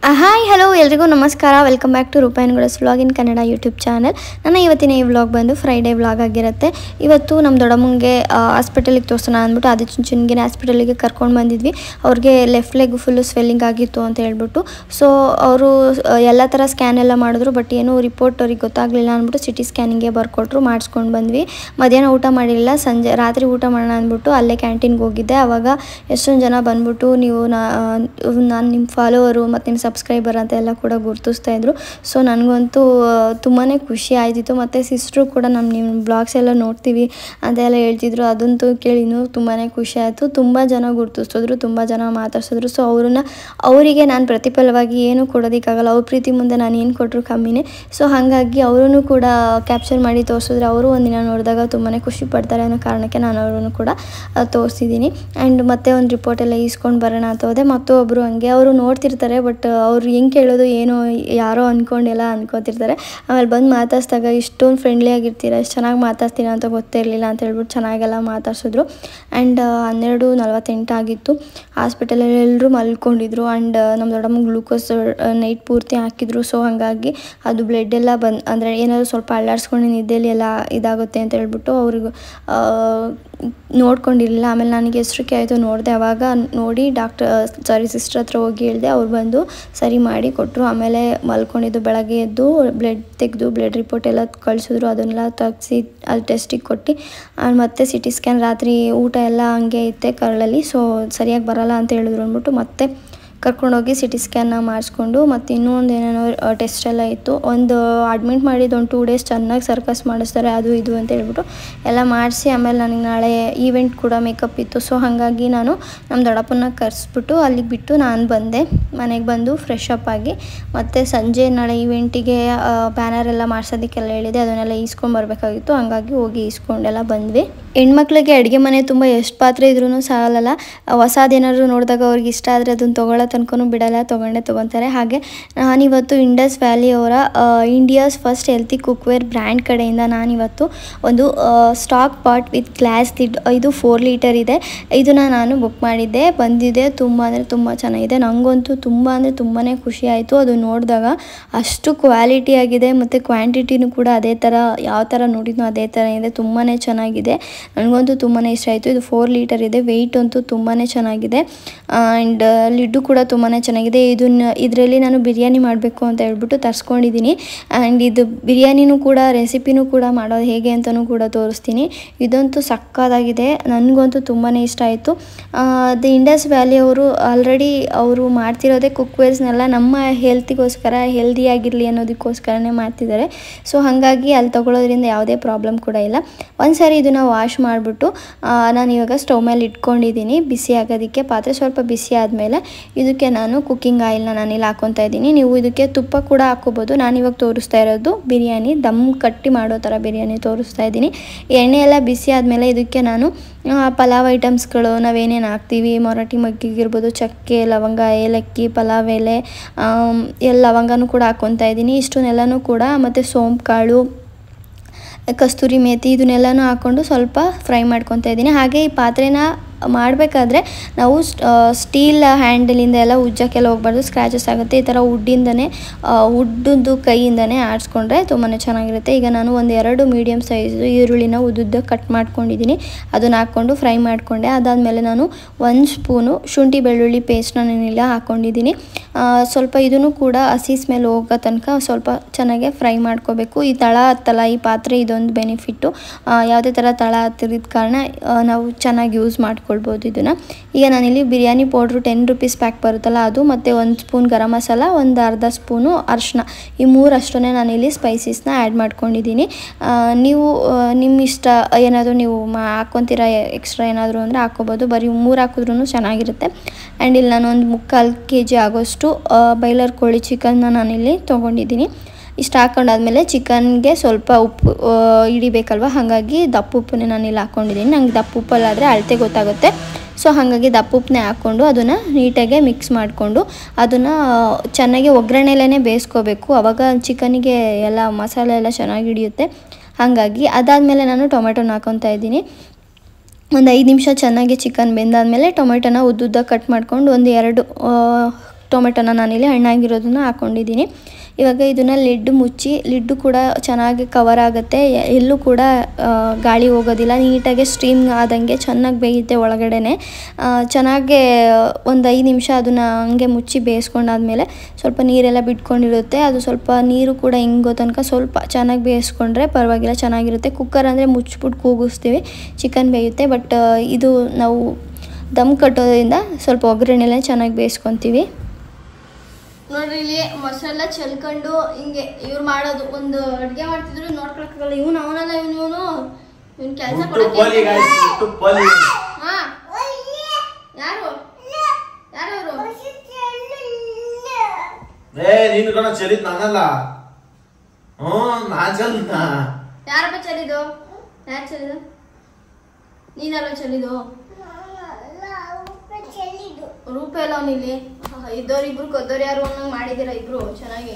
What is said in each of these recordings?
Hi hello ಎಲ್ರಿಗೂ ನಮಸ್ಕಾರ welcome back to ರೂಪಾಯಿನ್ಗಳಸ್ vlog in Kannada YouTube channel ನನ್ನ ಇವತ್ತಿನ ಈ ವ್ಲಾಗ್ ಬಂದು ಫ್ರೈಡೇ ವ್ಲಾಗ್ ಆಗಿರುತ್ತೆ ಇವತ್ತು ನಮ್ಮ ದೊಡ್ಡಮ್ಮಂಗೆ ಹಾಸ್ಪಿಟಲಿಗೆ ತೋರಿಸೋಣ ಅಂದ್ಬಿಟ್ಟು ಆದಿಚುಂಚನಗಿರಿ ಹಾಸ್ಪಿಟಲಿಗೆ ಕರ್ಕೊಂಡು ಬಂದಿದ್ವಿ ಅವ್ರಿಗೆ ಲೆಫ್ಟ್ ಲೆಗ್ ಫುಲ್ಲು ಸ್ವೆಲ್ಲಿಂಗ್ ಆಗಿತ್ತು ಅಂತ ಹೇಳ್ಬಿಟ್ಟು ಸೊ ಅವರು ಎಲ್ಲ ಥರ ಸ್ಕ್ಯಾನ್ ಎಲ್ಲ ಮಾಡಿದ್ರು ಬಟ್ ಏನೂ ರಿಪೋರ್ಟ್ ಅವ್ರಿಗೆ ಗೊತ್ತಾಗಲಿಲ್ಲ ಅಂದ್ಬಿಟ್ಟು ಸಿಟಿ ಸ್ಕ್ಯಾನಿಂಗ್ಗೆ ಬರ್ಕೊಟ್ರು ಮಾಡಿಸ್ಕೊಂಡು ಬಂದ್ವಿ ಮಧ್ಯಾಹ್ನ ಊಟ ಮಾಡಿರಲಿಲ್ಲ ಸಂಜೆ ರಾತ್ರಿ ಊಟ ಮಾಡೋಣ ಅಂದ್ಬಿಟ್ಟು ಅಲ್ಲೇ ಕ್ಯಾಂಟೀನ್ಗೆ ಹೋಗಿದ್ದೆ ಆವಾಗ ಎಷ್ಟೊಂದು ಜನ ಬಂದ್ಬಿಟ್ಟು ನೀವು ನಾನು ನಿಮ್ಮ ಫಾಲೋವರು ಮತ್ತು ನಿಮ್ಮ ಸಬ್ಸ್ಕ್ರೈಬರ್ ಅಂತ ಎಲ್ಲ ಕೂಡ ಗುರ್ತಿಸ್ತಾ ಇದ್ರು ಸೊ ನನಗಂತೂ ತುಂಬಾ ಖುಷಿ ಆಯ್ತಿತ್ತು ಮತ್ತು ಸಿಸ್ಟ್ರು ಕೂಡ ನಮ್ಮ ನಿಮ್ಮ ಬ್ಲಾಗ್ಸ್ ಎಲ್ಲ ನೋಡ್ತೀವಿ ಅಂತೆಲ್ಲ ಹೇಳ್ತಿದ್ರು ಅದಂತೂ ಕೇಳಿ ಇನ್ನೂ ತುಂಬಾ ಖುಷಿ ಆಯಿತು ತುಂಬ ಜನ ಗುರ್ತಿಸಿದ್ರು ತುಂಬ ಜನ ಮಾತಾಡ್ಸಿದ್ರು ಸೊ ಅವ್ರನ್ನ ಅವರಿಗೆ ನಾನು ಪ್ರತಿಫಲವಾಗಿ ಏನೂ ಕೊಡೋದಕ್ಕಾಗಲ್ಲ ಅವ್ರ ಪ್ರೀತಿ ಮುಂದೆ ನಾನು ಏನು ಕೊಟ್ಟರು ಕಮ್ಮಿನೇ ಸೊ ಹಾಗಾಗಿ ಅವರೂ ಕೂಡ ಕ್ಯಾಪ್ಚರ್ ಮಾಡಿ ತೋರಿಸಿದ್ರೆ ಅವರು ಒಂದಿನ ನೋಡಿದಾಗ ತುಂಬಾ ಖುಷಿ ಪಡ್ತಾರೆ ಅನ್ನೋ ಕಾರಣಕ್ಕೆ ನಾನು ಅವರನ್ನು ಕೂಡ ತೋರಿಸಿದ್ದೀನಿ ಆ್ಯಂಡ್ ಮತ್ತೆ ಒಂದು ರಿಪೋರ್ಟ್ ಎಲ್ಲ ಈಸ್ಕೊಂಡು ಬರೋಣ ಅಂತ ಹೋದೆ ಮತ್ತೊಬ್ಬರು ಹಂಗೆ ಅವರು ನೋಡ್ತಿರ್ತಾರೆ ಬಟ್ ಅವ್ರು ಹೆಂಗೆ ಕೇಳೋದು ಏನೋ ಯಾರೋ ಅಂದ್ಕೊಂಡೆಲ್ಲ ಅನ್ಕೋತಿರ್ತಾರೆ ಆಮೇಲೆ ಬಂದು ಮಾತಾಡ್ಸಿದಾಗ ಇಷ್ಟೊಂದು ಫ್ರೆಂಡ್ಲಿ ಆಗಿರ್ತೀರ ಎಷ್ಟು ಚೆನ್ನಾಗಿ ಮಾತಾಡ್ತೀರ ಅಂತ ಗೊತ್ತೇ ಇರಲಿಲ್ಲ ಅಂತ ಹೇಳ್ಬಿಟ್ಟು ಚೆನ್ನಾಗೆಲ್ಲ ಮಾತಾಡ್ಸಿದ್ರು ಆ್ಯಂಡ್ ಹನ್ನೆರಡು ನಲ್ವತ್ತೆಂಟು ಆಗಿತ್ತು ಹಾಸ್ಪಿಟಲಲ್ಲಿ ಎಲ್ಲರೂ ಮಲ್ಕೊಂಡಿದ್ರು ಆ್ಯಂಡ್ ನಮ್ಮ ದೊಡ್ಡಮ್ಮ ಗ್ಲೂಕೋಸ್ ನೈಟ್ ಪೂರ್ತಿ ಹಾಕಿದ್ರು ಸೊ ಹಾಗಾಗಿ ಅದು ಬ್ಲಡ್ ಎಲ್ಲ ಬಂದು ಅಂದರೆ ಏನಾದರೂ ಸ್ವಲ್ಪ ಅಲ್ಲಾಡ್ಸ್ಕೊಂಡು ನಿದ್ದೆಯಲ್ಲಿ ಎಲ್ಲ ಇದಾಗುತ್ತೆ ಅಂತ ಹೇಳ್ಬಿಟ್ಟು ಅವ್ರಿಗೆ ನೋಡ್ಕೊಂಡಿರಲಿಲ್ಲ ಆಮೇಲೆ ನನಗೆ ಹೆಸ್ರಿಕೆ ಆಯಿತು ನೋಡಿದೆ ಅವಾಗ ನೋಡಿ ಡಾಕ್ಟರ್ ಸಾರಿ ಸಿಸ್ಟರ್ ಹತ್ರ ಹೋಗಿ ಹೇಳಿದೆ ಅವ್ರು ಬಂದು ಸರಿ ಮಾಡಿ ಕೊಟ್ಟರು ಆಮೇಲೆ ಮಲ್ಕೊಂಡಿದ್ದು ಬೆಳಗ್ಗೆ ಎದ್ದು ಬ್ಲಡ್ ತೆಗೆದು ಬ್ಲಡ್ ರಿಪೋರ್ಟ್ ಎಲ್ಲ ಕಳಿಸಿದ್ರು ಅದನ್ನೆಲ್ಲ ತೆಗ್ಸಿ ಅದು ಟೆಸ್ಟಿಗೆ ಕೊಟ್ಟು ಮತ್ತು ಸಿ ಟಿ ಸ್ಕ್ಯಾನ್ ರಾತ್ರಿ ಊಟ ಎಲ್ಲ ಹಂಗೆ ಇತ್ತೆ ಕರಳಲ್ಲಿ ಸೊ ಸರಿಯಾಗಿ ಬರಲ್ಲ ಅಂತ ಹೇಳಿದ್ರು ಅಂದ್ಬಿಟ್ಟು ಮತ್ತೆ ಕರ್ಕೊಂಡೋಗಿ ಸಿ ಟಿ ಸ್ಕ್ಯಾನ್ನ ಮಾಡಿಸ್ಕೊಂಡು ಮತ್ತು ಇನ್ನೂ ಒಂದು ಏನೇನೋ ಟೆಸ್ಟ್ ಎಲ್ಲ ಇತ್ತು ಒಂದು ಅಡ್ಮಿಟ್ ಮಾಡಿದ್ದು ಒಂದು ಟೂ ಡೇಸ್ ಚೆನ್ನಾಗಿ ಸರ್ಕಸ್ ಮಾಡಿಸ್ತಾರೆ ಅದು ಇದು ಅಂತ ಹೇಳ್ಬಿಟ್ಟು ಎಲ್ಲ ಮಾಡಿಸಿ ಆಮೇಲೆ ನನಗೆ ನಾಳೆ ಈವೆಂಟ್ ಕೂಡ ಮೇಕಪ್ ಇತ್ತು ಸೊ ಹಾಗಾಗಿ ನಾನು ನಮ್ಮ ದೊಡ್ಡಪ್ಪನ ಕರೆಸ್ಬಿಟ್ಟು ಅಲ್ಲಿಗೆ ಬಿಟ್ಟು ನಾನು ಬಂದೆ ಮನೆಗೆ ಬಂದು ಫ್ರೆಶ್ ಅಪ್ ಆಗಿ ಮತ್ತು ಸಂಜೆ ನಾಳೆ ಈವೆಂಟಿಗೆ ಬ್ಯಾನರ್ ಎಲ್ಲ ಮಾಡ್ಸೋದಕ್ಕೆಲ್ಲ ಹೇಳಿದೆ ಅದನ್ನೆಲ್ಲ ಈಸ್ಕೊಂಡು ಬರಬೇಕಾಗಿತ್ತು ಹಂಗಾಗಿ ಹೋಗಿ ಈಸ್ಕೊಂಡೆಲ್ಲ ಬಂದ್ವಿ ಹೆಣ್ಮಕ್ಳಿಗೆ ಅಡುಗೆ ಮನೆ ತುಂಬ ಎಷ್ಟು ಪಾತ್ರೆ ಇದ್ರೂ ಸಾಲಲ್ಲ ಹೊಸದೇನಾದ್ರು ನೋಡಿದಾಗ ಅವ್ರಿಗೆ ಇಷ್ಟ ಆದರೆ ಅದನ್ನು ತೊಗೊಳ್ಳೋ ತನಕನೂ ಬಿಡಲ್ಲ ತೊಗೊಂಡೇ ತೊಗೊತಾರೆ ಹಾಗೆ ನಾನಿವತ್ತು ಇಂಡಸ್ ವ್ಯಾಲಿ ಅವರ India's first healthy cookware brand ಕಡೆಯಿಂದ ನಾನಿವತ್ತು ಒಂದು stock pot with glass lid ಇದು ಫೋರ್ ಲೀಟರ್ ಇದೆ ಇದನ್ನು ನಾನು ಬುಕ್ ಮಾಡಿದ್ದೆ ಬಂದಿದೆ ತುಂಬ ಅಂದರೆ ತುಂಬ ಚೆನ್ನಾಗಿದೆ ನನಗಂತೂ ತುಂಬ ಅಂದರೆ ತುಂಬಾ ಖುಷಿ ಆಯಿತು ಅದು ನೋಡಿದಾಗ ಅಷ್ಟು ಕ್ವಾಲಿಟಿ ಆಗಿದೆ ಮತ್ತು ಕ್ವಾಂಟಿಟಿನೂ ಕೂಡ ಅದೇ ಥರ ಯಾವ ಥರ ನೋಡಿದ್ನೋ ಅದೇ ಥರ ಇದೆ ತುಂಬಾ ಚೆನ್ನಾಗಿದೆ ನನಗಂತೂ ತುಂಬಾ ಇಷ್ಟ ಆಯಿತು ಇದು ಫೋರ್ ಲೀಟರ್ ಇದೆ ವೆಯ್ಟ್ ಅಂತೂ ತುಂಬಾ ಚೆನ್ನಾಗಿದೆ ಆ್ಯಂಡ್ ಲಿಡ್ಡು ಕೂಡ ತುಂಬಾ ಚೆನ್ನಾಗಿದೆ ಇದನ್ನ ಇದರಲ್ಲಿ ನಾನು ಬಿರಿಯಾನಿ ಮಾಡಬೇಕು ಅಂತ ಹೇಳ್ಬಿಟ್ಟು ತರಿಸ್ಕೊಂಡಿದ್ದೀನಿ ಆ್ಯಂಡ್ ಇದು ಬಿರಿಯಾನಿನೂ ಕೂಡ ರೆಸಿಪಿನೂ ಕೂಡ ಮಾಡೋದು ಹೇಗೆ ಅಂತಲೂ ಕೂಡ ತೋರಿಸ್ತೀನಿ ಇದಂತೂ ಸಕ್ಕತ್ತಾಗಿದೆ ನನಗಂತೂ ತುಂಬಾ ಇಷ್ಟ ಆಯಿತು ದ ಇಂಡಸ್ ವ್ಯಾಲಿ ಅವರು ಆಲ್ರೆಡಿ ಅವರು ಮಾಡ್ತಿರೋದೇ ಕುಕ್ವೇರ್ಸ್ನೆಲ್ಲ ನಮ್ಮ ಹೆಲ್ತಿಗೋಸ್ಕರ ಹೆಲ್ದಿಯಾಗಿರಲಿ ಅನ್ನೋದಕ್ಕೋಸ್ಕರನೇ ಮಾಡ್ತಿದ್ದಾರೆ ಸೊ ಹಾಗಾಗಿ ಅಲ್ಲಿ ತೊಗೊಳೋದ್ರಿಂದ ಯಾವುದೇ ಪ್ರಾಬ್ಲಮ್ ಕೂಡ ಇಲ್ಲ ಒಂದು ಸಾರಿ ಇದನ್ನು ವಾಶ್ ಮಾಡಿಬಿಟ್ಟು ನಾನು ಇವಾಗ ಸ್ಟವ್ ಮೇಲೆ ಇಟ್ಕೊಂಡಿದ್ದೀನಿ ಬಿಸಿ ಆಗೋದಕ್ಕೆ ಪಾತ್ರೆ ಸ್ವಲ್ಪ ಬಿಸಿ ಆದಮೇಲೆ ಇದಕ್ಕೆ ನಾನು ಕುಕ್ಕಿಂಗ್ ಆಯಿಲ್ನ ನಾನಿಲ್ಲಿ ಹಾಕ್ಕೊತಾ ಇದ್ದೀನಿ ನೀವು ಇದಕ್ಕೆ ತುಪ್ಪ ಕೂಡ ಹಾಕ್ಕೋಬೋದು ನಾನಿವಾಗ ತೋರಿಸ್ತಾ ಇರೋದು ಬಿರಿಯಾನಿ ದಮ್ ಕಟ್ಟಿ ಮಾಡೋ ಥರ ಬಿರಿಯಾನಿ ತೋರಿಸ್ತಾ ಇದ್ದೀನಿ ಎಣ್ಣೆ ಎಲ್ಲ ಬಿಸಿ ಆದಮೇಲೆ ಇದಕ್ಕೆ ನಾನು ಪಲಾವ್ ಐಟಮ್ಸ್ಗಳು ನಾವೇನೇನು ಹಾಕ್ತೀವಿ ಮೊರಾಟಿ ಮಗ್ಗಿಗಿರ್ಬೋದು ಚಕ್ಕೆ ಲವಂಗ ಏಲಕ್ಕಿ ಪಲಾವ್ ಎಲೆ ಎಲ್ಲ ಲವಂಗನೂ ಕೂಡ ಹಾಕ್ಕೊತಾ ಇದ್ದೀನಿ ಇಷ್ಟನ್ನೆಲ್ಲನೂ ಕೂಡ ಮತ್ತು ಸೋಂಪು ಕಾಳು ಕಸ್ತೂರಿ ಮೇಥಿ ಇದನ್ನೆಲ್ಲನೂ ಹಾಕ್ಕೊಂಡು ಸ್ವಲ್ಪ ಫ್ರೈ ಮಾಡ್ಕೊತಾ ಇದ್ದೀನಿ ಹಾಗೆ ಈ ಪಾತ್ರೆನ ಮಾಡಬೇಕಾದ್ರೆ ನಾವು ಸ್ಟೀಲ್ ಹ್ಯಾಂಡಲಿಂದ ಎಲ್ಲ ಉಜ್ಜಕ್ಕೆಲ್ಲ ಹೋಗ್ಬಾರ್ದು ಸ್ಕ್ರ್ಯಾಚಸ್ ಆಗುತ್ತೆ ಈ ಥರ ವುಡ್ಡಿಂದನೇ ವುಡ್ಡದ್ದು ಕೈಯಿಂದನೇ ಆಡಿಸ್ಕೊಂಡ್ರೆ ತುಂಬಾ ಚೆನ್ನಾಗಿರುತ್ತೆ ಈಗ ನಾನು ಒಂದು ಎರಡು ಮೀಡಿಯಮ್ ಸೈಜು ಈರುಳ್ಳಿನ ಉದ್ದುದ್ದ ಕಟ್ ಮಾಡ್ಕೊಂಡಿದ್ದೀನಿ ಅದನ್ನು ಹಾಕ್ಕೊಂಡು ಫ್ರೈ ಮಾಡಿಕೊಂಡೆ ಅದಾದಮೇಲೆ ನಾನು ಒಂದು ಸ್ಪೂನು ಶುಂಠಿ ಬೆಳ್ಳುಳ್ಳಿ ಪೇಸ್ಟ್ನ ನಾನಿಲ್ಲ ಹಾಕ್ಕೊಂಡಿದ್ದೀನಿ ಸ್ವಲ್ಪ ಇದನ್ನು ಕೂಡ ಹಸಿ ಸ್ಮೆಲ್ ಹೋಗೋ ತನಕ ಸ್ವಲ್ಪ ಚೆನ್ನಾಗೆ ಫ್ರೈ ಮಾಡ್ಕೋಬೇಕು ಈ ತಳ ಹತ್ತಲ್ಲ ಈ ಪಾತ್ರೆ ಇದೊಂದು ಬೆನಿಫಿಟ್ಟು ಯಾವುದೇ ಥರ ತಳ ಹತ್ತಿರಿದ ಕಾರಣ ನಾವು ಚೆನ್ನಾಗಿ ಯೂಸ್ ಮಾಡ್ಕೊ ಮಾಡ್ಕೊಳ್ಬೋದು ಇದನ್ನು ಈಗ ನಾನಿಲ್ಲಿ biryani powder ten rupees pack ಬರುತ್ತಲ್ಲ ಅದು ಮತ್ತು ಒಂದು ಸ್ಪೂನ್ ಗರಂ ಮಸಾಲ ಒಂದು ಅರ್ಧ ಸ್ಪೂನು ಅರಿಶಿನ ಈ ಮೂರು ಅಷ್ಟನ್ನೇ ನಾನಿಲ್ಲಿ ಸ್ಪೈಸಸ್ನ ಆ್ಯಡ್ ಮಾಡ್ಕೊಂಡಿದ್ದೀನಿ ನೀವು ನಿಮ್ಮ ಇಷ್ಟ ಏನಾದರೂ ನೀವು ಮಾ ಹಾಕ್ಕೊತೀರ ಎಕ್ಸ್ಟ್ರಾ ಏನಾದರೂ ಅಂದರೆ ಹಾಕ್ಕೋಬೋದು ಬರೀ ಮೂರು ಹಾಕಿದ್ರೂ ಚೆನ್ನಾಗಿರುತ್ತೆ ಆ್ಯಂಡ್ ಇಲ್ಲಿ ನಾನು ಒಂದು ಮುಕ್ಕಾಲು ಕೆ ಜಿ ಆಗೋಷ್ಟು ಬೈಲರ್ ಕೋಳಿ ಚಿಕನ್ನ ನಾನಿಲ್ಲಿ ತೊಗೊಂಡಿದ್ದೀನಿ ಇಷ್ಟು ಹಾಕೊಂಡಾದ್ಮೇಲೆ ಚಿಕನ್ಗೆ ಸ್ವಲ್ಪ ಉಪ್ಪು ಹಿಡಿಬೇಕಲ್ವ ಹಾಗಾಗಿ ದಪ್ಪ ಉಪ್ಪನ್ನೇ ನಾನು ಇಲ್ಲಿ ಹಾಕ್ಕೊಂಡಿದ್ದೀನಿ ನಂಗೆ ದಪ್ಪ ಉಪ್ಪಲ್ಲಾದರೆ ಅಳತೆ ಗೊತ್ತಾಗುತ್ತೆ ಸೊ ಹಾಗಾಗಿ ದಪ್ಪ ಉಪ್ಪನ್ನೇ ಹಾಕ್ಕೊಂಡು ಅದನ್ನು ನೀಟಾಗೆ ಮಿಕ್ಸ್ ಮಾಡಿಕೊಂಡು ಅದನ್ನು ಚೆನ್ನಾಗಿ ಒಗ್ಗರಣೆಲೇ ಬೇಯಿಸ್ಕೋಬೇಕು ಆವಾಗ ಚಿಕನಿಗೆ ಎಲ್ಲ ಮಸಾಲೆ ಎಲ್ಲ ಚೆನ್ನಾಗಿ ಹಿಡಿಯುತ್ತೆ ಹಾಗಾಗಿ ಅದಾದಮೇಲೆ ನಾನು ಟೊಮೆಟೊನ ಹಾಕ್ಕೊತಾ ಇದ್ದೀನಿ ಒಂದು ಐದು ನಿಮಿಷ ಚೆನ್ನಾಗಿ ಚಿಕನ್ ಬೆಂದಾದಮೇಲೆ ಟೊಮೆಟೊನ ಉದ್ದುದ್ದ ಕಟ್ ಮಾಡ್ಕೊಂಡು ಒಂದು ಎರಡು ಟೊಮೆಟೊನ ನಾನಿಲ್ಲಿ ಹಣ್ಣಾಗಿರೋದನ್ನ ಹಾಕ್ಕೊಂಡಿದ್ದೀನಿ ಇವಾಗ ಇದನ್ನು ಲಿಡ್ ಮುಚ್ಚಿ ಲಿಡ್ಡು ಕೂಡ ಚೆನ್ನಾಗಿ ಕವರ್ ಆಗುತ್ತೆ ಎ- ಎಲ್ಲೂ ಕೂಡ ಆ, ಗಾಳಿ ಹೋಗೋದಿಲ್ಲ ನೀಟಾಗಿ ಸ್ಟೀಮ್ ಆದಂಗೆ ಚೆನ್ನಾಗಿ ಬೇಯುತ್ತೆ ಒಳಗಡೆನೆ ಆ, ಚೆನ್ನಾಗಿ ಒಂದು ಐದು ನಿಮಿಷ ಅದನ್ನು ಹಂಗೆ ಮುಚ್ಚಿ ಬೇಯಿಸ್ಕೊಂಡಾದ್ಮೇಲೆ ಸ್ವಲ್ಪ ನೀರೆಲ್ಲ ಬಿಟ್ಕೊಂಡಿರುತ್ತೆ ಅದು ಸ್ವಲ್ಪ ನೀರು ಕೂಡ ಹಿಂಗೋ ತನಕ ಸ್ವಲ್ಪ ಚೆನ್ನಾಗಿ ಬೇಯಿಸ್ಕೊಂಡ್ರೆ ಪರವಾಗಿಲ್ಲ ಚೆನ್ನಾಗಿರುತ್ತೆ ಕುಕ್ಕರ್ ಅಂದರೆ ಮುಚ್ಚಿಬಿಟ್ಟು ಕೂಗಿಸ್ತೀವಿ ಚಿಕನ್ ಬೇಯುತ್ತೆ ಬಟ್ ಇದು ನಾವು ದಮ್ ಕಟ್ಟೋದ್ರಿಂದ ಸ್ವಲ್ಪ ಒಗ್ಗರಣೆಲ್ಲ ಚೆನ್ನಾಗಿ ಬೇಯಿಸ್ಕೊತೀವಿ ನೋಡ್ರಿ ಇಲ್ಲಿ ಮೊಸರೆಲ್ಲ ಚೆಲ್ಕೊಂಡು ಹಿಂಗೆ ಇವ್ರು ಮಾಡೋದು ಒಂದು ಅಡುಗೆ ಮಾಡ್ತಿದ್ರು ನೋಡ್ಕೊಳಕ್ಕಾಗಲ್ಲ ಇವನು ಅವನಲ್ಲ ಇವನು ಇವನು ಇವನ್ ಕೆಲಸ ಹುಟ್ಟು ಪೋಲಿ guys, ಹುಟ್ಟು ಪೋಲಿ. ಹಾ ಯಾರು ಯಾರು ಅವರು ಏ ನೀನು ಕಣ ಚಲಿದ್ ನಾನಲ್ಲ ಹ್ಮ್ ನಾನ್ ಚಲ್ನ ಯಾರಪ್ಪ ಚೆಲ್ಲಿದು ಯಾರು ಚೆಲ್ಲಿದು ನೀನಲ್ಲ ಚೆಲ್ಲಿದು ರೂಪ ಎಲ್ಲ ಅವನಿಲ್ಲಿ ಇದ್ದವ್ರು ಇಬ್ರು ಕೊದ್ದವ್ರು ಯಾರು ಅನ್ನಂಗೆ ಮಾಡಿದ್ದೀರಾ ಇಬ್ರು ಚೆನ್ನಾಗಿ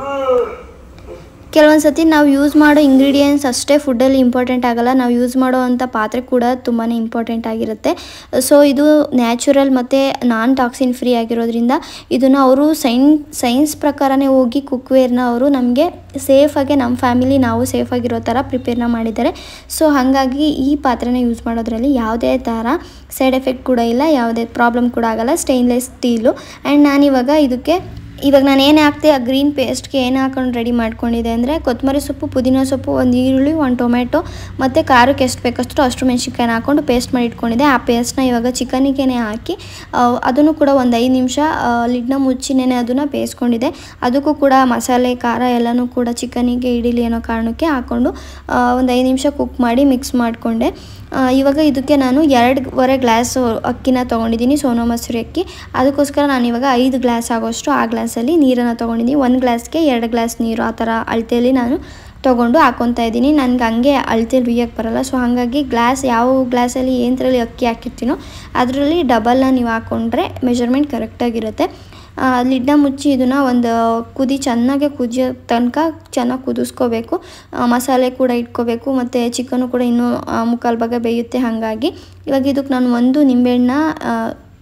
ಕೆಲವೊಂದು ಸತಿ ನಾವು ಯೂಸ್ ಮಾಡೋ ಇಂಗ್ರೀಡಿಯೆಂಟ್ಸ್ ಅಷ್ಟೇ ಫುಡ್ಡಲ್ಲಿ ಇಂಪಾರ್ಟೆಂಟ್ ಆಗಲ್ಲ ನಾವು ಯೂಸ್ ಮಾಡೋ ಅಂಥ ಪಾತ್ರೆ ಕೂಡ ತುಂಬಾ ಇಂಪಾರ್ಟೆಂಟ್ ಆಗಿರುತ್ತೆ ಸೊ ಇದು ನ್ಯಾಚುರಲ್ ಮತ್ತು ನಾನ್ ಟಾಕ್ಸಿನ್ ಫ್ರೀ ಆಗಿರೋದ್ರಿಂದ ಇದನ್ನು ಅವರು ಸೈನ್ ಸೈನ್ಸ್ ಪ್ರಕಾರನೇ ಹೋಗಿ ಕುಕ್ವೇರ್ನ ಅವರು ನಮಗೆ ಸೇಫಾಗಿ ನಮ್ಮ ಫ್ಯಾಮಿಲಿ ನಾವು ಸೇಫಾಗಿರೋ ಥರ ಪ್ರಿಪೇರ್ನ ಮಾಡಿದ್ದಾರೆ ಸೊ ಹಾಗಾಗಿ ಈ ಪಾತ್ರೆನ ಯೂಸ್ ಮಾಡೋದ್ರಲ್ಲಿ ಯಾವುದೇ ಥರ ಸೈಡ್ ಎಫೆಕ್ಟ್ ಕೂಡ ಇಲ್ಲ ಯಾವುದೇ ಪ್ರಾಬ್ಲಮ್ ಕೂಡ ಆಗಲ್ಲ ಸ್ಟೈನ್ಲೆಸ್ ಸ್ಟೀಲು ಆ್ಯಂಡ್ ನಾನಿವಾಗ ಇದಕ್ಕೆ ಇವಾಗ ನಾನು ಏನು ಹಾಕ್ತೆ ಆ ಗ್ರೀನ್ ಪೇಸ್ಟ್ಗೆ ಏನು ಹಾಕೊಂಡು ರೆಡಿ ಮಾಡ್ಕೊಂಡಿದ್ದೆ ಅಂದರೆ ಕೊತ್ತಂಬರಿ ಸೊಪ್ಪು ಪುದೀನ ಸೊಪ್ಪು ಒಂದು ಈರುಳ್ಳಿ ಒಂದು ಟೊಮೆಟೊ ಮತ್ತು ಖಾರಕ್ಕೆ ಎಷ್ಟು ಬೇಕಷ್ಟು ಅಷ್ಟು ಮೆಣಸಿನ್ಕಾಯಿನ ಹಾಕೊಂಡು ಪೇಸ್ಟ್ ಮಾಡಿ ಇಟ್ಕೊಂಡಿದ್ದೆ ಆ ಪೇಸ್ಟ್ನ ಇವಾಗ ಚಿಕನಿಗೆ ಹಾಕಿ ಆ, ಅದನ್ನು ಕೂಡ ಒಂದು ಐದು ನಿಮಿಷ ಲಿಡ್ನ ಮುಚ್ಚಿನೇ ಅದನ್ನು ಬೇಯಿಸ್ಕೊಂಡಿದ್ದೆ ಅದಕ್ಕೂ ಕೂಡ ಮಸಾಲೆ ಖಾರ ಎಲ್ಲನೂ ಕೂಡ ಚಿಕನಿಗೆ ಇಡೀಲಿ ಅನ್ನೋ ಕಾರಣಕ್ಕೆ ಹಾಕ್ಕೊಂಡು ಒಂದು ಐದು ನಿಮಿಷ ಕುಕ್ ಮಾಡಿ ಮಿಕ್ಸ್ ಮಾಡಿಕೊಂಡೆ ಆ, ಇವಾಗ ಇದಕ್ಕೆ ನಾನು ಎರಡೂವರೆ ಗ್ಲಾಸ್ ಅಕ್ಕಿನ ತೊಗೊಂಡಿದ್ದೀನಿ ಸೋನಾ ಮಸೂರಿ ಅಕ್ಕಿ ಅದಕ್ಕೋಸ್ಕರ ನಾನು ಇವಾಗ ಐದು ಗ್ಲಾಸ್ ಆಗೋಷ್ಟು ಆ ಗ್ಲಾಸಲ್ಲಿ ನೀರನ್ನು ತೊಗೊಂಡಿದ್ದೀನಿ ಒಂದು ಗ್ಲಾಸ್ಗೆ ಎರಡು ಗ್ಲಾಸ್ ನೀರು ಆ ಥರ ಅಳತೆಯಲ್ಲಿ ನಾನು ತೊಗೊಂಡು ಹಾಕ್ಕೊತಾ ಇದ್ದೀನಿ ನನಗೆ ಹಂಗೆ ಅಳತೆಯಲ್ಲಿ ಹುಯ್ಯಕ್ಕೆ ಬರಲ್ಲ ಸೊ ಹಾಗಾಗಿ ಗ್ಲಾಸ್ ಯಾವ ಗ್ಲಾಸಲ್ಲಿ ಏನರಲ್ಲಿ ಅಕ್ಕಿ ಹಾಕಿರ್ತೀನೋ ಅದರಲ್ಲಿ ಡಬಲ್ನ ನೀವು ಹಾಕ್ಕೊಂಡ್ರೆ ಮೆಜರ್ಮೆಂಟ್ ಕರೆಕ್ಟಾಗಿರುತ್ತೆ ಲಿಡ್ನ ಮುಚ್ಚಿ ಇದನ್ನು ಒಂದು ಕುದಿ ಚೆನ್ನಾಗಿ ಕುದಿಯೋ ತನಕ ಚೆನ್ನಾಗಿ ಕುದಿಸ್ಕೋಬೇಕು ಆ, ಮಸಾಲೆ ಕೂಡ ಇಟ್ಕೋಬೇಕು ಮತ್ತು ಚಿಕನು ಕೂಡ ಇನ್ನೂ ಆ, ಮುಕ್ಕಾಲು ಭಾಗ ಬೇಯುತ್ತೆ ಹಾಗಾಗಿ ಇವಾಗ ಇದಕ್ಕೆ ನಾನು ಒಂದು ನಿಂಬೆಹಣ್ಣ ಆ,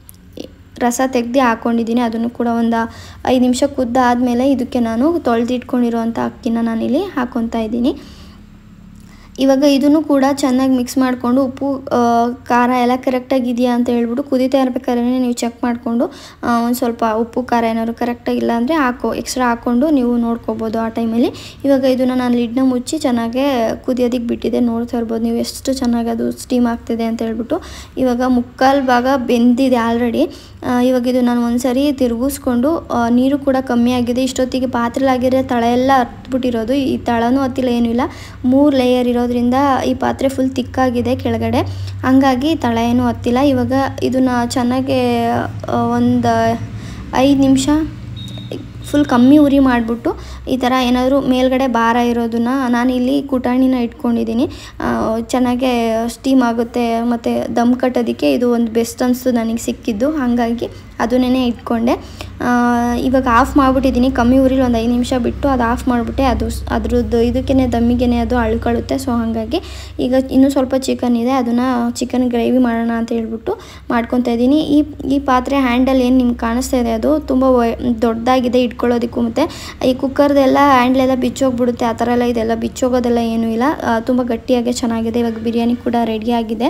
ರಸ ತೆಗೆದು ಹಾಕ್ಕೊಂಡಿದ್ದೀನಿ ಅದನ್ನು ಕೂಡ ಒಂದು ಐದು ನಿಮಿಷ ಕುದ್ದಾದಮೇಲೆ ಇದಕ್ಕೆ ನಾನು ತೊಳೆದಿಟ್ಕೊಂಡಿರೋವಂಥ ಅಕ್ಕಿನ ನಾನಿಲ್ಲಿ ಹಾಕ್ಕೊತಾ ಇದ್ದೀನಿ ಇವಾಗ ಇದನ್ನು ಕೂಡ ಚೆನ್ನಾಗಿ ಮಿಕ್ಸ್ ಮಾಡಿಕೊಂಡು ಉಪ್ಪು ಆ, ಖಾರ ಎಲ್ಲ ಕರೆಕ್ಟಾಗಿದೆಯಾ ಅಂತ ಹೇಳ್ಬಿಟ್ಟು ಕುದೀತಾ ಇರ್ಬೇಕಾದ್ರೆ ನೀವು ಚೆಕ್ ಮಾಡಿಕೊಂಡು ಒಂದು ಸ್ವಲ್ಪ ಉಪ್ಪು ಖಾರ ಏನಾದ್ರು ಕರೆಕ್ಟಾಗಿ ಇಲ್ಲ ಅಂದರೆ ಹಾಕೋ ಎಕ್ಸ್ಟ್ರಾ ಹಾಕ್ಕೊಂಡು ನೀವು ನೋಡ್ಕೋಬೋದು ಆ ಟೈಮಲ್ಲಿ ಇವಾಗ ಇದನ್ನು ನಾನು ಲಿಡ್ನ ಮುಚ್ಚಿ ಚೆನ್ನಾಗೆ ಕುದಿಯೋದಕ್ಕೆ ಬಿಟ್ಟಿದ್ದೆ ನೋಡ್ತಾ ಇರ್ಬೋದು ನೀವು ಎಷ್ಟು ಚೆನ್ನಾಗಿ ಅದು ಸ್ಟೀಮ್ ಆಗ್ತಿದೆ ಅಂತ ಹೇಳ್ಬಿಟ್ಟು ಇವಾಗ ಮುಕ್ಕಾಲು ಭಾಗ ಬೆಂದಿದೆ ಆಲ್ರೆಡಿ ಇವಾಗ ಇದು ನಾನು ಒಂದ್ಸರಿ ತಿರುಗಿಸ್ಕೊಂಡು ಆ, ನೀರು ಕೂಡ ಕಮ್ಮಿ ಆಗಿದೆ ಇಷ್ಟೊತ್ತಿಗೆ ಪಾತ್ರೆಲಾಗಿರೋ ತಳ ಎಲ್ಲ ಹತ್ಬಿಟ್ಟಿರೋದು ಈ ತಳನೂ ಹತ್ತಿಲ್ಲ ಏನೂ ಇಲ್ಲ ಮೂರು ಲೇಯರ್ ಇರೋದ್ರಿಂದ ಈ ಪಾತ್ರೆ ಫುಲ್ ತಿಕ್ಕಾಗಿದೆ ಕೆಳಗಡೆ ಹಂಗಾಗಿ ತಳ ಏನೂ ಹತ್ತಿಲ್ಲ ಇವಾಗ ಇದನ್ನು ಚೆನ್ನಾಗಿ ಒಂದು ಐದು ನಿಮಿಷ ಫುಲ್ ಕಮ್ಮಿ ಉರಿ ಮಾಡಿಬಿಟ್ಟು ಈ ಥರ ಏನಾದರೂ ಮೇಲ್ಗಡೆ ಭಾರ ಇರೋದನ್ನ ನಾನಿಲ್ಲಿ ಕುಟಾಣಿನ ಇಟ್ಕೊಂಡಿದ್ದೀನಿ ಆ, ಚೆನ್ನಾಗೆ ಸ್ಟೀಮ್ ಆಗುತ್ತೆ ಮತ್ತು ದಮ್ ಕಟ್ಟೋದಕ್ಕೆ ಇದು ಒಂದು ಬೆಸ್ಟ್ ಅನಿಸ್ತು ನನಗೆ ಸಿಕ್ಕಿದ್ದು ಹಾಗಾಗಿ ಅದನ್ನೇ ಇಟ್ಕೊಂಡೆ ಆ, ಇವಾಗ ಆಫ್ ಮಾಡಿಬಿಟ್ಟಿದ್ದೀನಿ ಕಮ್ಮಿ ಉರಿಲಿ ಒಂದು ಐದು ನಿಮಿಷ ಬಿಟ್ಟು ಅದು ಆಫ್ ಮಾಡಿಬಿಟ್ಟೆ ಅದು ಸ್- ಅದ್ರದ್ದು ಇದಕ್ಕೇ ದಮ್ಮಿಗೆ ಅದು ಅಳ್ಕೊಳ್ಳುತ್ತೆ ಸೊ ಹಾಗಾಗಿ ಈಗ ಇನ್ನೂ ಸ್ವಲ್ಪ ಚಿಕನ್ ಇದೆ ಅದನ್ನು ಚಿಕನ್ ಗ್ರೇವಿ ಮಾಡೋಣ ಅಂತ ಹೇಳ್ಬಿಟ್ಟು ಮಾಡ್ಕೊತಾ ಇದ್ದೀನಿ ಈ ಈ ಪಾತ್ರೆ ಹ್ಯಾಂಡಲ್ ಏನು ನಿಮ್ಗೆ ಕಾಣಿಸ್ತಾ ಇದೆ ಅದು ತುಂಬ ವೈ- ದೊಡ್ಡದಾಗಿದೆ ಇಟ್ಕೊಳ್ಳೋದಕ್ಕೂ ಮತ್ತು ಈ ಕುಕ್ಕರ್ದೆಲ್ಲ ಹ್ಯಾಂಡ್ಲೆಲ್ಲ ಬಿಚ್ಚೋಗ್ಬಿಡುತ್ತೆ ಆ ಥರ ಎಲ್ಲ ಇದೆಲ್ಲ ಬಿಚ್ಚೋಗೋದೆಲ್ಲ ಏನೂ ಇಲ್ಲ ತುಂಬ ಗಟ್ಟಿಯಾಗಿ ಚೆನ್ನಾಗಿದೆ ಇವಾಗ ಬಿರಿಯಾನಿ ಕೂಡ ರೆಡಿಯಾಗಿದೆ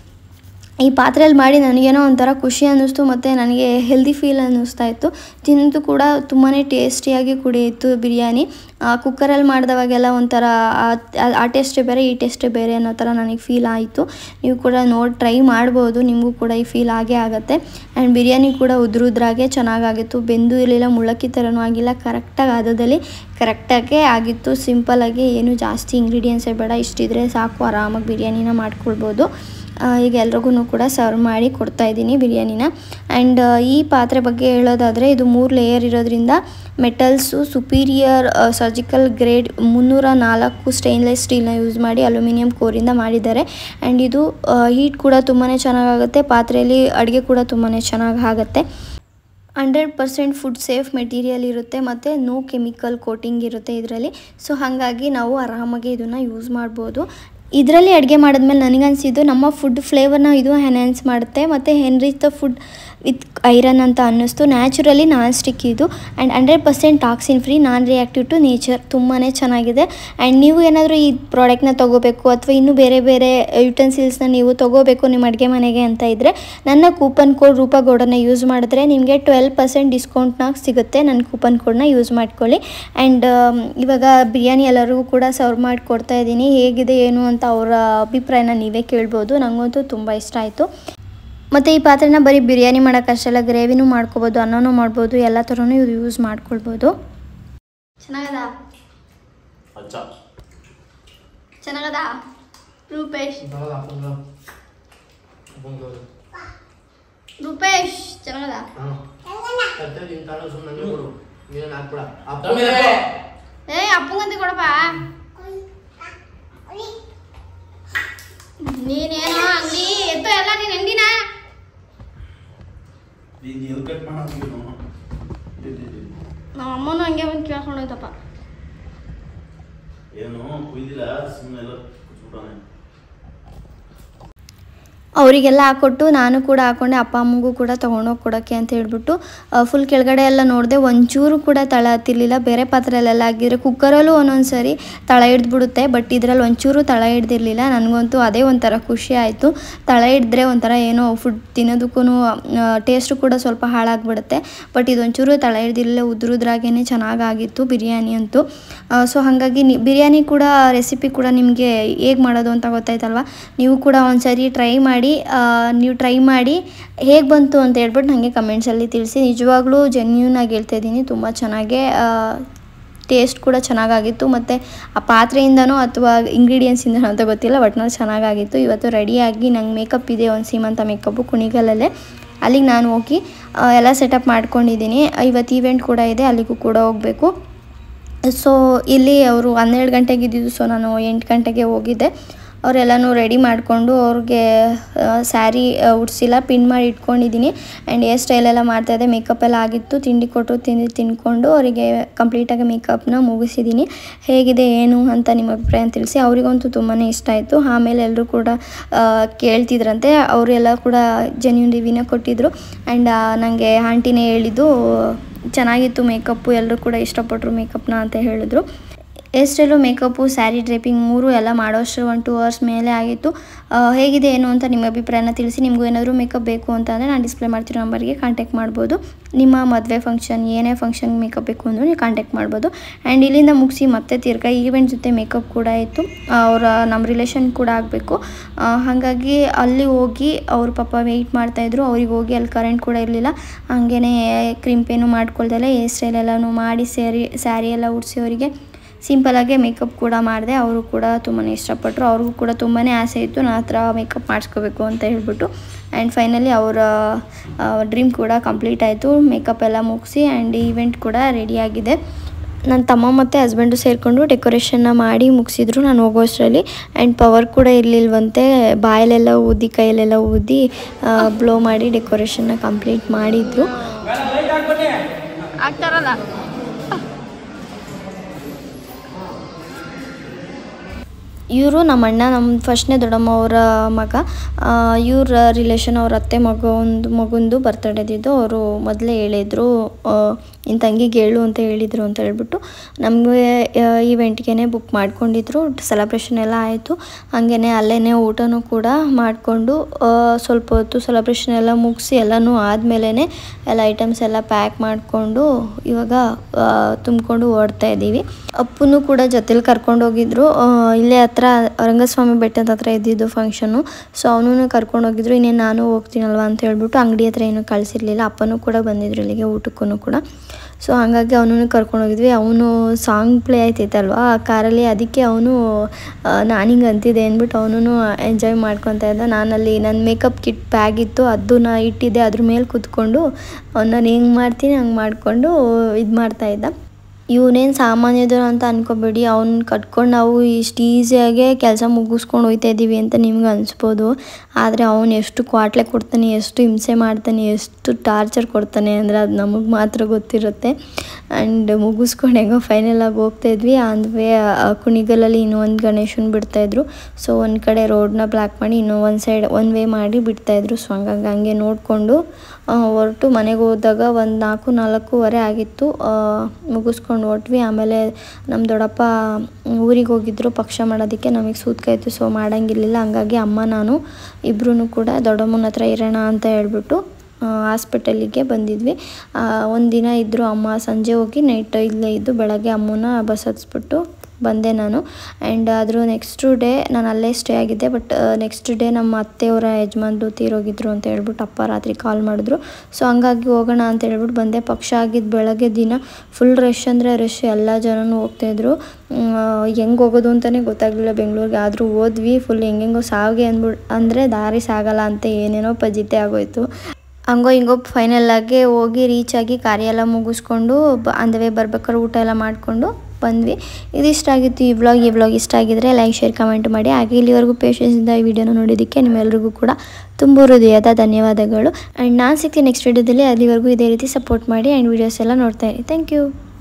ಈ ಪಾತ್ರೆಯಲ್ಲಿ ಮಾಡಿ ನನಗೇನೋ ಒಂಥರ ಖುಷಿ ಅನ್ನಿಸ್ತು ಮತ್ತು ನನಗೆ ಹೆಲ್ದಿ ಫೀಲ್ ಅನ್ನಿಸ್ತಾ ಇತ್ತು ತಿಂದು ಕೂಡ ತುಂಬಾ ಟೇಸ್ಟಿಯಾಗಿ ಕುಡಿಯಿತು ಬಿರಿಯಾನಿ ಕುಕ್ಕರಲ್ಲಿ ಮಾಡಿದವಾಗೆಲ್ಲ ಒಂಥರ ಆ- ಆ- ಆ ಟೇಸ್ಟೇ ಬೇರೆ ಈ ಟೇಸ್ಟೇ ಬೇರೆ ಅನ್ನೋ ಥರ ನನಗೆ ಫೀಲ್ ಆಯಿತು ನೀವು ಕೂಡ ನೋಡಿ ಟ್ರೈ ಮಾಡ್ಬೋದು ನಿಮಗೂ ಕೂಡ ಈ ಫೀಲ್ ಆಗೇ ಆಗುತ್ತೆ ಆ್ಯಂಡ್ ಬಿರಿಯಾನಿ ಕೂಡ ಉದ್ರ ಉದ್ರಾಗೆ ಚೆನ್ನಾಗಾಗಿತ್ತು ಬೆಂದು ಇರಲಿಲ್ಲ ಮುಳಕ್ಕಿ ಥರನೂ ಆಗಿಲ್ಲ ಕರೆಕ್ಟಾಗಿ ಆದದಲ್ಲಿ ಕರೆಕ್ಟಾಗೇ ಆಗಿತ್ತು ಸಿಂಪಲ್ಲಾಗಿ ಏನು ಜಾಸ್ತಿ ಇಂಗ್ರೀಡಿಯೆಂಟ್ಸೇ ಬೇಡ ಇಷ್ಟಿದ್ರೆ ಸಾಕು ಆರಾಮಾಗಿ ಬಿರಿಯಾನಿನ ಮಾಡ್ಕೊಳ್ಬೋದು ಆ, ಈಗ ಎಲ್ರಿಗೂ ಕೂಡ ಸರ್ವ್ ಮಾಡಿ ಕೊಡ್ತಾ ಇದ್ದೀನಿ ಬಿರಿಯಾನಿನ ಆ್ಯಂಡ್ ಈ ಪಾತ್ರೆ ಬಗ್ಗೆ ಹೇಳೋದಾದರೆ ಇದು ಮೂರು ಲೇಯರ್ ಇರೋದ್ರಿಂದ ಮೆಟಲ್ಸು ಸುಪೀರಿಯರ್ ಸರ್ಜಿಕಲ್ ಗ್ರೇಡ್ ಮುನ್ನೂರ ನಾಲ್ಕು ಸ್ಟೈನ್ಲೆಸ್ ಸ್ಟೀಲ್ನ ಯೂಸ್ ಮಾಡಿ ಅಲ್ಯೂಮಿನಿಯಂ ಕೋರಿಂದ ಮಾಡಿದ್ದಾರೆ ಆ್ಯಂಡ್ ಇದು ಹೀಟ್ ಕೂಡ ತುಂಬಾ ಚೆನ್ನಾಗಾಗುತ್ತೆ ಪಾತ್ರೆಯಲ್ಲಿ ಅಡುಗೆ ಕೂಡ ತುಂಬಾ ಚೆನ್ನಾಗಿ ಆಗುತ್ತೆ hundred percent food safe material ಇರುತ್ತೆ ಮತ್ತು ನೋ ಕೆಮಿಕಲ್ ಕೋಟಿಂಗ್ ಇರುತ್ತೆ ಇದರಲ್ಲಿ ಸೊ ಹಾಗಾಗಿ ನಾವು ಆರಾಮಾಗಿ ಇದನ್ನು ಯೂಸ್ ಮಾಡ್ಬೋದು ಇದರಲ್ಲಿ ಅಡುಗೆ ಮಾಡಿದ್ಮೇಲೆ ನನಗನ್ಸಿದ್ದು ನಮ್ಮ ಫುಡ್ ಫ್ಲೇವರ್ನ ಇದು ಎನ್ಹ್ಯಾನ್ಸ್ ಮಾಡುತ್ತೆ ಮತ್ತು enrich the food with iron ಅಂತ ಅನ್ನಿಸ್ತು ನ್ಯಾಚುರಲಿ ನಾನ್ ಸ್ಟಿಕ್ ಇದು and hundred percent toxin free non reactive to nature ತುಂಬಾ ಚೆನ್ನಾಗಿದೆ ಆ್ಯಂಡ್ ನೀವು ಏನಾದರೂ ಈ ಪ್ರಾಡಕ್ಟ್ನ ತೊಗೋಬೇಕು ಅಥವಾ ಇನ್ನೂ ಬೇರೆ ಬೇರೆ ಯುಟೆನ್ಸಿಲ್ಸ್ನ ನೀವು ತೊಗೋಬೇಕು ನಿಮ್ಮ ಅಡುಗೆ ಮನೆಗೆ ಅಂತ ಇದ್ದರೆ ನನ್ನ ಕೂಪನ್ ಕೋಡ್ ರೂಪಗೌಡನ ಯೂಸ್ ಮಾಡಿದ್ರೆ ನಿಮಗೆ ಟ್ವೆಲ್ ಪರ್ಸೆಂಟ್ ಡಿಸ್ಕೌಂಟ್ನಾಗ ಸಿಗುತ್ತೆ ನನ್ನ ಕೂಪನ್ ಕೋಡ್ನ ಯೂಸ್ ಮಾಡ್ಕೊಳ್ಳಿ ಆ್ಯಂಡ್ ಇವಾಗ ಬಿರಿಯಾನಿ ಎಲ್ಲರಿಗೂ ಕೂಡ ಸರ್ವ್ ಮಾಡಿ ಕೊಡ್ತಾ ಇದ್ದೀನಿ ಹೇಗಿದೆ ಏನು ಅಂತ ಅವರ ಅಭಿಪ್ರಾಯನ ನೀವೇ ಕೇಳ್ಬೋದು ನನಗಂತೂ ತುಂಬ ಇಷ್ಟ ಆಯಿತು ಮತ್ತು ಈ ಪಾತ್ರೆನ ಬರೀ ಬಿರಿಯಾನಿ ಮಾಡೋಕ್ಕಷ್ಟೆಲ್ಲ ಗ್ರೇವಿನೂ ಮಾಡ್ಕೋಬೋದು ಅನ್ನನೂ ಮಾಡ್ಬೋದು ಎಲ್ಲ ಥರನೂ ಇದು ಯೂಸ್ ಮಾಡ್ಕೊಳ್ಬೋದು ಚೆನ್ನಾಗದ ಅಚ್ಚ ಚೆನ್ನಾಗದ ರೂಪೇಶ್ ರೂಪೇಶ್ ಚೆನ್ನಾಗದ ಏ ಅಪ್ಪಂಗಂತ ಕೊಡಪ್ಪ ನೀನೇನೋ ಅಂಗಡಿ ಎತ್ತೋ ಎಲ್ಲ ನೀನ್ ಅಂಗಡಿನ ಈಗ ಎಲ್ಲಿ ಕಟ್ ಮಾಡೋದು ನಮ್ಮ ಅಮ್ಮನೂ ಹಂಗೆ ಬಂದು ಕೇಳ್ಕೊಂಡು ಹೋಯ್ತಪ್ಪ ಏನು ಕುಯ್ದಿಲ್ಲ ಸುಮ್ಮನೆ ಎಲ್ಲ ಕೂತ್ಬಿಟ್ಟಾನೆ ಅವರಿಗೆಲ್ಲ ಹಾಕ್ಕೊಟ್ಟು ನಾನು ಕೂಡ ಹಾಕ್ಕೊಂಡೆ ಅಪ್ಪ ಅಮ್ಮಗೂ ಕೂಡ ತೊಗೊಂಡೋಗಿ ಕೊಡೋಕ್ಕೆ ಅಂತ ಹೇಳ್ಬಿಟ್ಟು ಫುಲ್ ಕೆಳಗಡೆ ಎಲ್ಲ ನೋಡಿದೆ ಒಂಚೂರು ಕೂಡ ತಳ ಹತ್ತಿರಲಿಲ್ಲ ಬೇರೆ ಪಾತ್ರೆಯಲ್ಲೆಲ್ಲ ಆಗಿದ್ರೆ ಕುಕ್ಕರಲ್ಲೂ ಒಂದೊಂದು ಸರಿ ತಳ ಹಿಡ್ದ್ಬಿಡುತ್ತೆ ಬಟ್ ಇದರಲ್ಲಿ ಒಂಚೂರು ತಳ ಹಿಡ್ದಿರ್ಲಿಲ್ಲ ನನಗಂತೂ ಅದೇ ಒಂಥರ ಖುಷಿ ಆಯಿತು ತಳ ಹಿಡಿದ್ರೆ ಒಂಥರ ಏನೋ ಫುಡ್ ತಿನ್ನೋದಕ್ಕೂ ಟೇಸ್ಟು ಕೂಡ ಸ್ವಲ್ಪ ಹಾಳಾಗ್ಬಿಡುತ್ತೆ ಬಟ್ ಇದೊಂಚೂರು ತಳ ಹಿಡ್ದಿರಲಿಲ್ಲ ಉದ್ರುದ್ರಾಗೇ ಚೆನ್ನಾಗಾಗಿತ್ತು ಬಿರಿಯಾನಿ ಅಂತೂ ಸೊ ಹಾಗಾಗಿ ನಿ ಬಿರಿಯಾನಿ ಕೂಡ ರೆಸಿಪಿ ಕೂಡ ನಿಮಗೆ ಹೇಗೆ ಮಾಡೋದು ಅಂತ ಗೊತ್ತಾಯ್ತಲ್ವ ನೀವು ಕೂಡ ಒಂದ್ಸರಿ ಟ್ರೈ ಮಾಡಿ ಆ, ನೀವು ಟ್ರೈ ಮಾಡಿ ಹೇಗೆ ಬಂತು ಅಂತ ಹೇಳ್ಬಿಟ್ಟು ನನಗೆ ಕಮೆಂಟ್ಸಲ್ಲಿ ತಿಳಿಸಿ ನಿಜವಾಗ್ಲೂ ಜೆನ್ಯೂನ್ ಆಗಿ ಹೇಳ್ತಾ ಇದ್ದೀನಿ ತುಂಬ ಚೆನ್ನಾಗೇ ಟೇಸ್ಟ್ ಕೂಡ ಚೆನ್ನಾಗಾಗಿತ್ತು ಮತ್ತು ಆ ಪಾತ್ರೆಯಿಂದನೋ ಅಥವಾ ಇಂಗ್ರೀಡಿಯೆಂಟ್ಸಿಂದನೋ ಅಂತ ಗೊತ್ತಿಲ್ಲ ಒಟ್ನಲ್ಲಿ ಚೆನ್ನಾಗಾಗಿತ್ತು ಇವತ್ತು ರೆಡಿಯಾಗಿ ನಂಗೆ ಮೇಕಪ್ ಇದೆ ಒಂದು ಸೀಮಂತ ಮೇಕಪ್ಪು ಕುಣಿಗಲಲ್ಲೇ ಅಲ್ಲಿಗೆ ನಾನು ಹೋಗಿ ಆ, ಎಲ್ಲ ಸೆಟಪ್ ಮಾಡ್ಕೊಂಡಿದ್ದೀನಿ ಇವತ್ತು ಈವೆಂಟ್ ಕೂಡ ಇದೆ ಅಲ್ಲಿಗೂ ಕೂಡ ಹೋಗಬೇಕು ಸೊ ಇಲ್ಲಿ ಅವರು ಹನ್ನೆರಡು ಗಂಟೆಗೆ ಇದ್ದಿದ್ದು ಸೊ ನಾನು ಎಂಟು ಗಂಟೆಗೆ ಹೋಗಿದ್ದೆ ಅವರೆಲ್ಲನೂ ರೆಡಿ ಮಾಡಿಕೊಂಡು ಅವ್ರಿಗೆ ಸ್ಯಾರಿ ಉಡ್ಸಿಲ್ಲ ಪಿನ್ ಮಾಡಿ ಇಟ್ಕೊಂಡಿದ್ದೀನಿ ಆ್ಯಂಡ್ ಹೇರ್ ಸ್ಟೈಲ್ ಎಲ್ಲ ಮಾಡ್ತಾಯಿದ್ದೆ ಮೇಕಪ್ ಎಲ್ಲ ಆಗಿತ್ತು ತಿಂಡಿ ಕೊಟ್ಟು ತಿಂದು ತಿನ್ಕೊಂಡು ಅವರಿಗೆ ಕಂಪ್ಲೀಟಾಗಿ ಮೇಕಪ್ನ ಮುಗಿಸಿದ್ದೀನಿ ಹೇಗಿದೆ ಏನು ಅಂತ ನಿಮ್ಮ ಅಭಿಪ್ರಾಯ ತಿಳಿಸಿ ಅವರಿಗಂತೂ ತುಂಬಾ ಇಷ್ಟ ಆಯಿತು ಆಮೇಲೆ ಎಲ್ಲರೂ ಕೂಡ ಆ, ಕೇಳ್ತಿದ್ರಂತೆ ಅವರೆಲ್ಲ ಕೂಡ ಜೆನ್ಯೂನ್ ರಿವ್ಯೂನ ಕೊಟ್ಟಿದ್ದರು ಆ್ಯಂಡ್ ನನಗೆ ಆಂಟಿನೇ ಹೇಳಿದ್ದು ಚೆನ್ನಾಗಿತ್ತು ಮೇಕಪ್ಪು ಎಲ್ಲರೂ ಕೂಡ ಇಷ್ಟಪಟ್ಟರು ಮೇಕಪ್ನ ಅಂತ ಹೇಳಿದ್ರು hair style makeup sari draping ಮೂರು ಎಲ್ಲ ಮಾಡೋಷ್ಟು ಒನ್ ಟೂ ಅವರ್ಸ್ ಮೇಲೆ ಆಗಿತ್ತು ಆ, ಹೇಗಿದೆ ಏನು ಅಂತ ನಿಮ್ಮ ಅಭಿಪ್ರಾಯನ ತಿಳಿಸಿ ನಿಮಗೂ ಏನಾದರೂ ಮೇಕಪ್ ಬೇಕು ಅಂತ ಅಂದರೆ ನಾನು ಡಿಸ್ಪ್ಲೇ ಮಾಡ್ತಿರೋ ನಂಬರ್ಗೆ ಕಾಂಟ್ಯಾಕ್ಟ್ ಮಾಡ್ಬೋದು ನಿಮ್ಮ ಮದುವೆ ಫಂಕ್ಷನ್ ಏನೇ ಫಂಕ್ಷನ್ ಮೇಕಪ್ ಬೇಕು ಅಂದರೂ ನೀವು ಕಾಂಟ್ಯಾಕ್ಟ್ ಮಾಡ್ಬೋದು ಆ್ಯಂಡ್ ಇಲ್ಲಿಂದ ಮುಗಿಸಿ ಮತ್ತೆ ತಿರ್ಗಾ ಈವೆಂಟ್ ಜೊತೆ ಮೇಕಪ್ ಕೂಡ ಇತ್ತು ಅವರ ನಮ್ಮ ರಿಲೇಷನ್ ಕೂಡ ಆಗಬೇಕು ಹಾಗಾಗಿ ಅಲ್ಲಿ ಹೋಗಿ ಅವ್ರ ಪಾಪ ವೆಯ್ಟ್ ಮಾಡ್ತಾಯಿದ್ರು ಅವ್ರಿಗೆ ಹೋಗಿ ಅಲ್ಲಿ ಕರೆಂಟ್ ಕೂಡ ಇರಲಿಲ್ಲ ಹಾಗೇ ಕ್ರಿಂಪೇನು ಮಾಡ್ಕೊಳ್ದಲ್ಲೇ ಹೇರ್ ಸ್ಟೈಲ್ ಎಲ್ಲನೂ ಮಾಡಿ ಸ್ಯಾರಿ ಸ್ಯಾರಿ ಎಲ್ಲ ಉಡಿಸಿ ಅವರಿಗೆ ಸಿಂಪಲಾಗೆ ಮೇಕಪ್ ಕೂಡ ಮಾಡಿದೆ ಅವರು ಕೂಡ ತುಂಬಾ ಇಷ್ಟಪಟ್ಟರು ಅವ್ರಿಗೂ ಕೂಡ ತುಂಬಾ ಆಸೆ ಇತ್ತು ನನ್ನ ಹತ್ರ ಮೇಕಪ್ ಮಾಡಿಸ್ಕೋಬೇಕು ಅಂತ ಹೇಳ್ಬಿಟ್ಟು ಆ್ಯಂಡ್ ಫೈನಲಿ ಅವರ ಡ್ರೀಮ್ ಕೂಡ ಕಂಪ್ಲೀಟ್ ಆಯಿತು ಮೇಕಪ್ ಎಲ್ಲ ಮುಗಿಸಿ ಆ್ಯಂಡ್ ಈವೆಂಟ್ ಕೂಡ ರೆಡಿಯಾಗಿದೆ ನನ್ನ ತಮ್ಮ ಮತ್ತು ಹಸ್ಬೆಂಡು ಸೇರಿಕೊಂಡು ಡೆಕೋರೇಷನ್ನ ಮಾಡಿ ಮುಗಿಸಿದ್ರು ನಾನು ಹೋಗೋಷ್ಟರಲ್ಲಿ ಆ್ಯಂಡ್ ಪವರ್ ಕೂಡ ಇರಲಿಲ್ವಂತೆ ಬಾಯಲ್ಲೆಲ್ಲ ಊದಿ ಕೈಯಲ್ಲೆಲ್ಲ ಊದಿ ಬ್ಲೋ ಮಾಡಿ ಡೆಕೋರೇಷನ್ನ ಕಂಪ್ಲೀಟ್ ಮಾಡಿದ್ರು ಆಗ್ತಾರಲ್ಲ ಇವರು ನಮ್ಮ ಅಣ್ಣ ನಮ್ಮ ಫಸ್ಟ್ನೇ ದೊಡ್ಡಮ್ಮ ಅವರ ಮಗ ಇವ್ರ ರಿಲೇಷನ್ ಅವ್ರ ಅತ್ತೆ ಮಗ ಒಂದು ಮಗುಂದು ಬರ್ತಡೇದಿದ್ದು ಅವರು ಮೊದಲೇ ಹೇಳಿದರು ನಿನ್ನ ತಂಗಿಗೆ ಹೇಳು ಅಂತ ಹೇಳಿದರು ಅಂತ ಹೇಳ್ಬಿಟ್ಟು ನಮಗೆ ಈವೆಂಟ್ಗೆ ಬುಕ್ ಮಾಡ್ಕೊಂಡಿದ್ರು ಸೆಲೆಬ್ರೇಷನ್ ಎಲ್ಲ ಆಯಿತು ಹಾಗೇ ಅಲ್ಲೇ ಊಟನೂ ಕೂಡ ಮಾಡಿಕೊಂಡು ಸ್ವಲ್ಪ ಹೊತ್ತು ಸೆಲೆಬ್ರೇಷನ್ ಎಲ್ಲ ಮುಗಿಸಿ ಎಲ್ಲನೂ ಆದಮೇಲೆ ಎಲ್ಲ ಐಟಮ್ಸ್ ಎಲ್ಲ ಪ್ಯಾಕ್ ಮಾಡಿಕೊಂಡು ಇವಾಗ ತುಂಬಿಕೊಂಡು ಓಡ್ತಾ ಇದ್ದೀವಿ ಅಪ್ಪನೂ ಕೂಡ ಜೊತೆಲಿ ಕರ್ಕೊಂಡು ಹೋಗಿದ್ರು ಆ, ಇಲ್ಲೇ ಹತ್ರ ರಂಗಸ್ವಾಮಿ ಬೆಟ್ಟದ ಹತ್ರ ಇದ್ದಿದ್ದು ಫಂಕ್ಷನ್ನು ಸೊ ಅವನೂ ಕರ್ಕೊಂಡು ಹೋಗಿದ್ರು ಇನ್ನೇನು ನಾನು ಹೋಗ್ತೀನಲ್ವ ಅಂತ ಹೇಳ್ಬಿಟ್ಟು ಅಂಗಡಿ ಹತ್ರ ಏನೂ ಕಳಿಸಿರ್ಲಿಲ್ಲ ಅಪ್ಪನೂ ಕೂಡ ಬಂದಿದ್ರು ಇಲ್ಲಿಗೆ ಊಟಕ್ಕೂ ಕೂಡ ಸೊ ಹಾಗಾಗಿ ಅವನೂ ಕರ್ಕೊಂಡು ಹೋಗಿದ್ವಿ ಅವನು ಸಾಂಗ್ ಪ್ಲೇ ಆಯ್ತೈತಲ್ವ ಆ ಕಾರಲ್ಲಿ ಅದಕ್ಕೆ ಅವನು ನಾನು ಹಿಂಗೆ ಅಂತಿದ್ದೆ ಅಂದ್ಬಿಟ್ಟು ಅವನು ಎಂಜಾಯ್ ಮಾಡ್ಕೊತಾ ಇದ್ದ ನಾನಲ್ಲಿ ನನ್ನ ಮೇಕಪ್ ಕಿಟ್ ಬ್ಯಾಗ್ ಇತ್ತು ಅದನ್ನ ಇಟ್ಟಿದ್ದೆ ಅದ್ರ ಮೇಲೆ ಕೂತ್ಕೊಂಡು ಅವ್ನು ನಾನು ಹೆಂಗೆ ಮಾಡ್ತೀನಿ ಹಂಗೆ ಮಾಡಿಕೊಂಡು ಇದು ಮಾಡ್ತಾ ಇದ್ದ ಇವನೇನು ಸಾಮಾನ್ಯದವ್ರು ಅಂತ ಅನ್ಕೋಬೇಡಿ ಅವ್ನ ಕಟ್ಕೊಂಡು ನಾವು ಇಷ್ಟು ಈಸಿಯಾಗೆ ಕೆಲಸ ಮುಗಿಸ್ಕೊಂಡು ಹೋಗ್ತಾ ಇದ್ದೀವಿ ಅಂತ ನಿಮ್ಗೆ ಅನಿಸ್ಬೋದು ಆದರೆ ಅವನು ಎಷ್ಟು ಕ್ವಾಟ್ಲೆ ಕೊಡ್ತಾನೆ ಎಷ್ಟು ಹಿಂಸೆ ಮಾಡ್ತಾನೆ ಎಷ್ಟು ಎಷ್ಟು ಟಾರ್ಚರ್ ಕೊಡ್ತಾನೆ ಅಂದರೆ ಅದು ನಮಗೆ ಮಾತ್ರ ಗೊತ್ತಿರುತ್ತೆ ಆ್ಯಂಡ್ ಮುಗಿಸ್ಕೊಂಡು ಹೆಂಗೋ ಫೈನಲಾಗಿ ಹೋಗ್ತಾ ಇದ್ವಿ ಆನ್ ವೇ ಕುಣಿಗಲಲ್ಲಿ ಇನ್ನೂ ಒಂದು ಗಣೇಶನ ಬಿಡ್ತಾಯಿದ್ರು ಸೊ ಒಂದು ಕಡೆ ರೋಡ್ನ ಬ್ಲಾಕ್ ಮಾಡಿ ಇನ್ನೂ ಒಂದು ಸೈಡ್ ಒನ್ ವೇ ಮಾಡಿ ಬಿಡ್ತಾಯಿದ್ರು ಸೊ ಹಂಗಾಗಿ ಹಂಗೆ ನೋಡಿಕೊಂಡು ಹೊರಟು ಮನೆಗೆ ಹೋದಾಗ ಒಂದು ನಾಲ್ಕು ನಾಲ್ಕೂವರೆ ಆಗಿತ್ತು ಆ, ಮುಗಿಸ್ಕೊಂಡು ಹೊರಟ್ವಿ ಆಮೇಲೆ ನಮ್ಮ ದೊಡ್ಡಪ್ಪ ಊರಿಗೆ ಹೋಗಿದ್ರು ಪಕ್ಷ ಮಾಡೋದಕ್ಕೆ ನಮಗೆ ಸೂತ್ಕಾಯ್ತು ಸೊ ಮಾಡೋಂಗಿರ್ಲಿಲ್ಲ ಹಂಗಾಗಿ ಅಮ್ಮ ನಾನು ಇಬ್ಬರೂ ಕೂಡ ದೊಡ್ಡಮ್ಮನ ಹತ್ರ ಇರೋಣ ಅಂತ ಹೇಳ್ಬಿಟ್ಟು ಹಾಸ್ಪಿಟಲಿಗೆ ಬಂದಿದ್ವಿ ಒಂದು ದಿನ ಇದ್ದರು ಅಮ್ಮ ಸಂಜೆ ಹೋಗಿ ನೈಟ್ ಇಲ್ಲೇ ಇದ್ದು ಬೆಳಗ್ಗೆ ಅಮ್ಮನ ಬಸ್ ಹತ್ಸ್ಬಿಟ್ಟು ಬಂದೆ ನಾನು ಆ್ಯಂಡ್ ಅದ್ರ ನೆಕ್ಸ್ಟ್ ಡೇ ನಾನು ಅಲ್ಲೇ ಸ್ಟೇ ಆಗಿದ್ದೆ ಬಟ್ ನೆಕ್ಸ್ಟ್ ಡೇ ನಮ್ಮ ಅತ್ತೆಯವರ ಯಜಮಾನ್ರು ತೀರೋಗಿದ್ರು ಅಂತ ಹೇಳ್ಬಿಟ್ಟು ಅಪ್ಪ ರಾತ್ರಿ ಕಾಲ್ ಮಾಡಿದ್ರು ಸೊ ಹಂಗಾಗಿ ಹೋಗೋಣ ಅಂತ ಹೇಳ್ಬಿಟ್ಟು ಬಂದೆ ಪಕ್ಷ ಆಗಿದ್ದು ಬೆಳಗ್ಗೆ ದಿನ ಫುಲ್ ರಶ್ ಅಂದರೆ ರಶ್ ಎಲ್ಲ ಜನನೂ ಹೋಗ್ತಾಯಿದ್ರು ಹೆಂಗೆ ಹೋಗೋದು ಅಂತಲೇ ಗೊತ್ತಾಗಲಿಲ್ಲ ಬೆಂಗಳೂರಿಗೆ ಆದರೂ ಹೋದ್ವಿ ಫುಲ್ ಹೆಂಗೆಂಗೋ ಸಾವಿಗೆ ಅಂದ್ಬಿಟ್ಟು ಅಂದರೆ ದಾರಿ ಸಾಗಲ್ಲ ಅಂತ ಏನೇನೋ ಪಜಿತೆ ಆಗೋಯ್ತು ಹಂಗೋ ಹಿಂಗೋ ಫೈನಲ್ ಆಗಿ ಹೋಗಿ ರೀಚ್ ಆಗಿ ಕಾರ್ಯ ಎಲ್ಲ ಮುಗಿಸ್ಕೊಂಡು ಬ ಅಂದವೇ ಬರ್ಬೇಕಾದ್ರೆ ಊಟ ಎಲ್ಲ ಮಾಡಿಕೊಂಡು ಬಂದ್ವಿ ಇದಿಷ್ಟ ಆಗಿತ್ತು ಈ ವ್ಲಾಗ್ ಈ ವ್ಲಾಗ್ ಇಷ್ಟ ಆಗಿದ್ರೆ ಲೈಕ್ ಶೇರ್ ಕಮೆಂಟ್ ಮಾಡಿ ಹಾಗೆ ಇಲ್ಲಿವರೆಗೂ ಪೇಷನ್ಸಿಂದ ಈ ವಿಡಿಯೋನ ನೋಡಿದ್ದಕ್ಕೆ ನಿಮ್ಮೆಲ್ರಿಗೂ ಕೂಡ ತುಂಬ ಹೃದಯದ ಧನ್ಯವಾದಗಳು ಆ್ಯಂಡ್ ನಾನು ಸಿಗ್ತೀನಿ ನೆಕ್ಸ್ಟ್ ವಿಡಿಯೋದಲ್ಲಿ ಅಲ್ಲಿವರೆಗೂ ಇದೇ ರೀತಿ ಸಪೋರ್ಟ್ ಮಾಡಿ ಆ್ಯಂಡ್ ವೀಡಿಯೋಸ್ ಎಲ್ಲ ನೋಡ್ತಾ ಇರಿ ಥ್ಯಾಂಕ್ ಯು